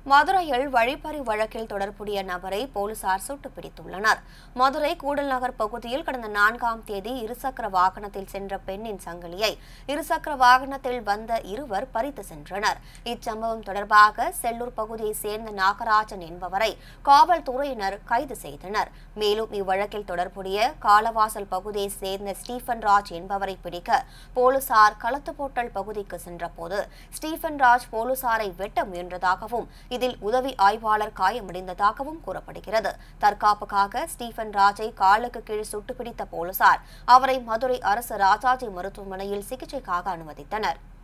மதுரையில் வழிப்பறி வழக்கில் தொடர்புடைய நபரை போலீசார் சுட்டுப் பிடித்துள்ளனர் மதுரை கூடல் நகர் பகுதியில் கடந்த நான்காம் தேதி இருசக்கர வாகனத்தில் சென்ற பெண்ணின் சங்கிலியை இருசக்கர வாகனத்தில் வந்த இருவர் பறித்து சென்றனர் இச்சம்பவம் தொடர்பாக செல்லூர் பகுதியைச் சேர்ந்த நாகராஜன் என்பவரை காவல்துறையினர் கைது செய்தனர் மேலும் இவ்வழக்கில் தொடர்புடைய காலவாசல் பகுதியைச் சேர்ந்த ஸ்டீபன் ராஜ் என்பவரை பிடிக்க போலீசார் களத்துப்போட்டல் பகுதிக்கு சென்றபோது ஸ்டீபன் ராஜ் போலீசாரை வெட்ட முயன்றதாகவும் இதில் உதவி ஆய்வாளர் காயமடைந்ததாகவும் கூறப்படுகிறது தற்காப்புக்காக ஸ்டீபன் ராஜை காலுக்கு கீழ் சுட்டுப்பிடித்த போலீசார் அவரை மதுரை அரசு ராஜாஜி மருத்துவமனையில் சிகிச்சைக்காக அனுமதித்தனர்